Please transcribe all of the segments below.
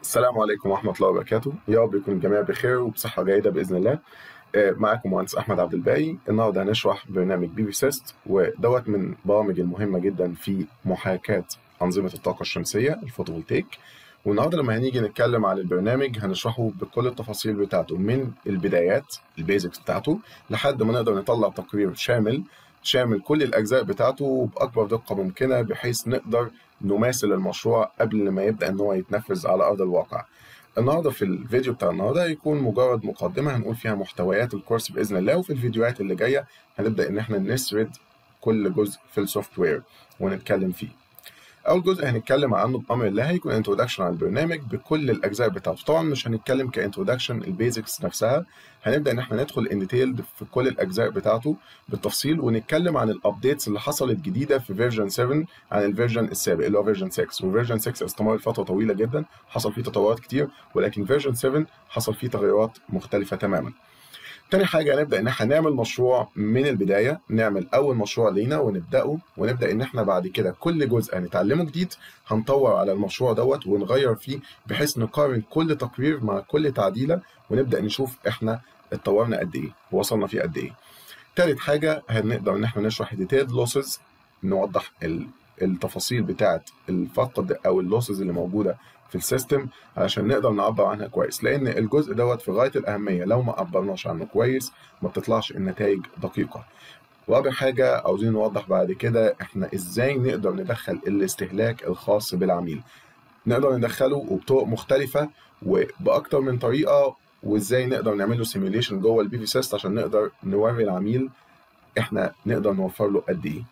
السلام عليكم ورحمة الله وبركاته يا رب يكون الجميع بخير وبصحة جيدة بإذن الله آه، معاكم مهندس أحمد عبد الباقي النهاردة هنشرح برنامج بي بي سيست ودوت من البرامج المهمة جدا في محاكاة أنظمة الطاقة الشمسية الفوتوفولتيك والنهارده لما هنيجي نتكلم عن البرنامج هنشرحه بكل التفاصيل بتاعته من البدايات البيزكس بتاعته لحد ما نقدر نطلع تقرير شامل شامل كل الأجزاء بتاعته بأكبر دقة ممكنة بحيث نقدر نماثل المشروع قبل ما يبدأ إن هو يتنفذ على أرض الواقع. النهارده في الفيديو بتاع النهارده هيكون مجرد مقدمة هنقول فيها محتويات الكورس بإذن الله وفي الفيديوهات اللي جاية هنبدأ إن إحنا نسرد كل جزء في السوفت وير ونتكلم فيه. اول جزء هنتكلم عنه بامر الله هيكون انتروداكشن على البرنامج بكل الاجزاء بتاعته طبعا مش هنتكلم كانتروداكشن البيزكس نفسها هنبدا ان احنا ندخل ان ديتيلد في كل الاجزاء بتاعته بالتفصيل ونتكلم عن الابديتس اللي حصلت جديده في فيرجن 7 عن الفيرجن السابق اللي هو فيرجن 6 وفيرجن 6 استمر فتره طويله جدا حصل فيه تطورات كتير ولكن فيرجن 7 حصل فيه تغيرات مختلفه تماما تاني حاجة هنبدأ إن احنا نعمل مشروع من البداية، نعمل أول مشروع لينا ونبدأه ونبدأ إن احنا بعد كده كل جزء هنتعلمه جديد هنطور على المشروع دوت ونغير فيه بحيث نقارن كل تقرير مع كل تعديلة ونبدأ نشوف احنا اتطورنا قد إيه ووصلنا فيه قد إيه. تالت حاجة هنقدر إن احنا نشرح ديتيلد لوسز نوضح التفاصيل بتاعة الفقد أو اللوسز اللي موجودة في السيستم علشان نقدر نعبر عنها كويس لان الجزء دوت في غايه الاهميه لو ما عبرناش عنه كويس ما بتطلعش النتائج دقيقه رابع حاجة عاوزين نوضح بعد كده احنا ازاي نقدر ندخل الاستهلاك الخاص بالعميل نقدر ندخله وبطرق مختلفة وبأكتر من طريقة وازاي نقدر نعمل له سيميوليشن جوه البي في سيست عشان نقدر نوري العميل احنا نقدر نوفر له قد ايه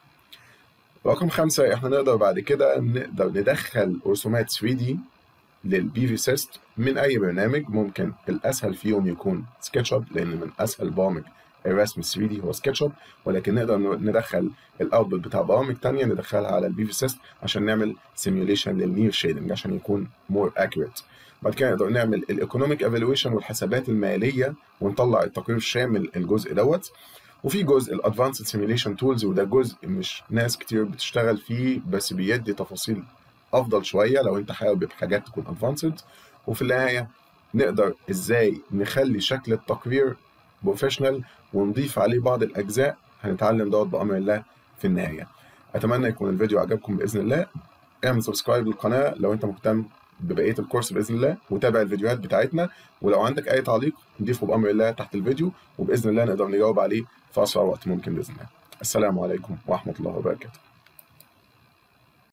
رقم خمسة احنا نقدر بعد كده نقدر ندخل رسومات 3 دي للبي في سيست من اي برنامج ممكن الاسهل فيهم يكون سكتش اب لان من اسهل برامج الرسم 3 دي هو سكتش اب ولكن نقدر ندخل الاوتبوت بتاع برامج تانية ندخلها على البي في سيست عشان نعمل سيميوليشن للنير شيدنج عشان يكون مور اكيوريت بعد كده نقدر نعمل الايكونوميك ايفالويشن والحسابات الماليه ونطلع التقرير الشامل الجزء دوت وفي جزء الادفانسد سيميوليشن تولز وده جزء مش ناس كتير بتشتغل فيه بس بيدي تفاصيل افضل شويه لو انت حابب حاجات تكون ادفانسد وفي النهايه نقدر ازاي نخلي شكل التقرير بروفيشنال ونضيف عليه بعض الاجزاء هنتعلم دوت بامر الله في النهايه اتمنى يكون الفيديو عجبكم باذن الله اعمل سبسكرايب للقناه لو انت مهتم ببقيه الكورس باذن الله وتابع الفيديوهات بتاعتنا ولو عندك اي تعليق ضيفه بامر الله تحت الفيديو وباذن الله نقدر نجاوب عليه في اسرع وقت ممكن باذن الله السلام عليكم ورحمه الله وبركاته